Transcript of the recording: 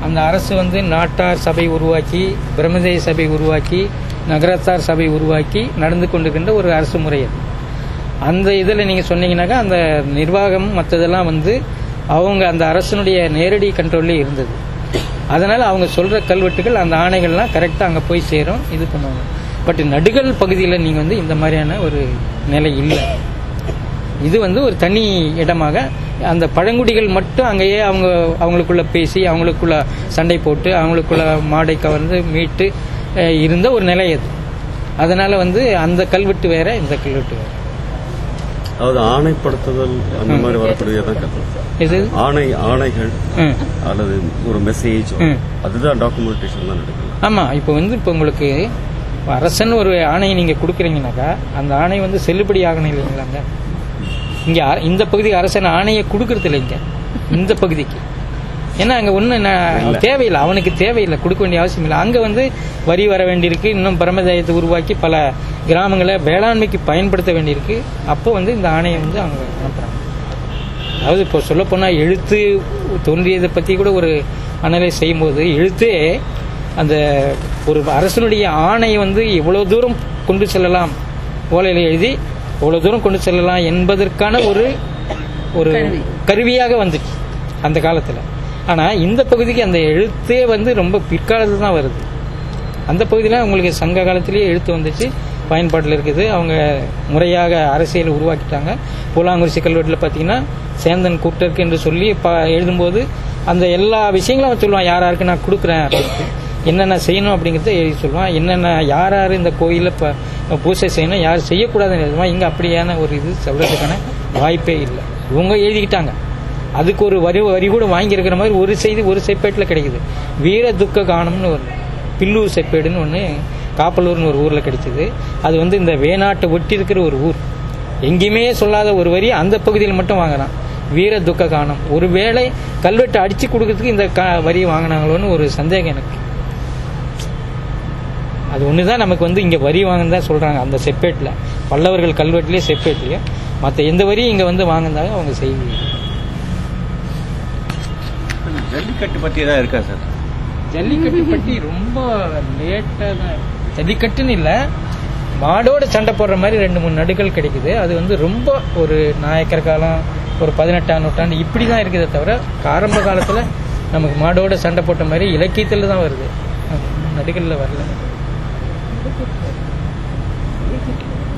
அந்த அரசு வந்து நாட்டார் சபை உருவாக்கி பிரம்மதேய சபை உருவாக்கி நகரத்தார் சபை உருவாக்கி நடந்து கொண்டிருக்கின்ற ஒரு அரசு முறை அது அந்த இதில் நீங்கள் சொன்னீங்கன்னாக்கா அந்த நிர்வாகம் மற்றதெல்லாம் வந்து அவங்க அந்த அரசனுடைய நேரடி கண்ட்ரோல்லே இருந்தது அதனால் அவங்க சொல்கிற கல்வெட்டுகள் அந்த ஆணைகள்லாம் கரெக்டாக அங்கே போய் சேரும் இது பண்ணுவாங்க பட் நடுகள் பகுதியில் நீங்கள் வந்து இந்த மாதிரியான ஒரு நிலை இல்லை இது வந்து ஒரு தனி இடமாக அந்த பழங்குடிகள் மட்டும் அங்கேயே அவங்க அவங்களுக்குள்ள பேசி அவங்களுக்குள்ள சண்டை போட்டு அவங்களுக்குள்ள மாடை கவர்ந்து மீட்டு அஹ், இருந்த ஒரு நிலை அது அதனால வந்து அந்த கல்வெட்டு வேற இந்த கல்வெட்டு வேற அதாவது ஆணைப்படுத்துதல் அந்த மாதிரி வரக்கூடியதான் கருத்து இது ஆணை ஆணைகள் ம் அல்லது ஒரு மெசேஜ் ம். அதுதான் டாக்குமெண்டேஷன் தான் நடக்கும் ஆமாம் இப்போ வந்து இப்போ உங்களுக்கு இப்ப அரசன் ஒரு ஆணையை நீங்கள் கொடுக்குறீங்கனாக்கா அந்த ஆணை வந்து செல்லுபடி ஆகணும் இல்லைங்களாங்க இங்கே இந்த பகுதிக்கு அரசன் ஆணையை கொடுக்கறது இல்லை இங்கே இந்த பகுதிக்கு ஏன்னா அங்கே ஒன்றும் தேவையில்லை அவனுக்கு தேவையில்லை கொடுக்க வேண்டிய அவசியம் இல்லை அங்கே வந்து வரி வர வேண்டியிருக்கு இன்னும் பிரம்மதாயத்தை உருவாக்கி பல கிராமங்களை வேளாண்மைக்கு பயன்படுத்த வேண்டியிருக்கு அப்போ வந்து இந்த ஆணையை வந்து அவங்க அனுப்புகிறாங்க அதாவது இப்போ சொல்லப்போனால் எழுத்து தோன்றியதை பற்றி கூட ஒரு அனலைஸ் செய்யும்போது எழுத்தே அந்த ஒரு அரசனுடைய ஆணை வந்து எவ்வளோ தூரம் கொண்டு செல்லலாம் ஓலையில் எழுதி எவ்வளோ தூரம் கொண்டு செல்லலாம் என்பதற்கான ஒரு ஒரு கருவியாக வந்துச்சு அந்த காலத்தில் ஆனால் இந்த பகுதிக்கு அந்த எழுத்தே வந்து ரொம்ப பிற்காலத்தில் தான் வருது அந்த பகுதியில் உங்களுக்கு சங்க காலத்திலேயே எழுத்து வந்துச்சு பயன்பாட்டில் இருக்குது அவங்க முறையாக அரசியல் உருவாக்கிட்டாங்க பூலாங்குறிச்சி கல்வெட்டில் பார்த்தீங்கன்னா சேந்தன் கூட்டருக்கு என்று சொல்லி ப எழுதும்போது அந்த எல்லா விஷயங்களும் அவன் சொல்லுவான் யார் யாருக்கு நான் கொடுக்குறேன் அப்படின்ட்டு என்னென்ன செய்யணும் அப்படிங்கிறத எழுதி சொல்லுவான் என்னென்ன யார் யார் இந்த கோயிலில் இப்போ பூஜை செய்யணும் யார் செய்யக்கூடாதுன்னு எழுதுவான் இங்கே அப்படியான ஒரு இது சொல்கிறதுக்கான வாய்ப்பே இல்லை இவங்க எழுதிக்கிட்டாங்க அதுக்கு ஒரு வரி வரி கூட வாங்கியிருக்கிற மாதிரி ஒரு செய்தி ஒரு செப்பேட்டில் கிடைக்குது வீர துக்க கானம்னு ஒரு பில்லூர் செப்பேடுன்னு ஒன்று காப்பலூர்னு ஒரு ஊரில் கிடைச்சிது அது வந்து இந்த வேணாட்டை ஒட்டி இருக்கிற ஒரு ஊர் எங்கேயுமே சொல்லாத ஒரு வரி அந்த பகுதியில் மட்டும் வாங்குறான் வீர துக்க கானம் ஒருவேளை கல்வெட்டு அடிச்சு கொடுக்கறதுக்கு இந்த க வரி வாங்கினாங்களோன்னு ஒரு சந்தேகம் எனக்கு அது ஒன்று தான் நமக்கு வந்து இங்கே வரி வாங்கன்னு தான் சொல்கிறாங்க அந்த செப்பேட்டில் பல்லவர்கள் கல்வெட்டுலேயே செப்பேட்லேயும் மற்ற எந்த வரியும் இங்கே வந்து வாங்கினாங்க அவங்க செய்வீங்க ஜல்லிக்கட்டு பற்றி ஏதாவது இருக்கா சார் ஜல்லிக்கட்டு பற்றி ரொம்ப லேட்டாக தான் ஜல்லிக்கட்டுன்னு இல்லை மாடோட சண்டை போடுற மாதிரி ரெண்டு மூணு நடுகள் கிடைக்குது அது வந்து ரொம்ப ஒரு நாயக்கர் காலம் ஒரு பதினெட்டாம் நூற்றாண்டு இப்படி தான் இருக்குதே தவிர ஆரம்ப காலத்தில் நமக்கு மாடோட சண்டை போட்ட மாதிரி இலக்கியத்தில் தான் வருது நடுகளில் வரல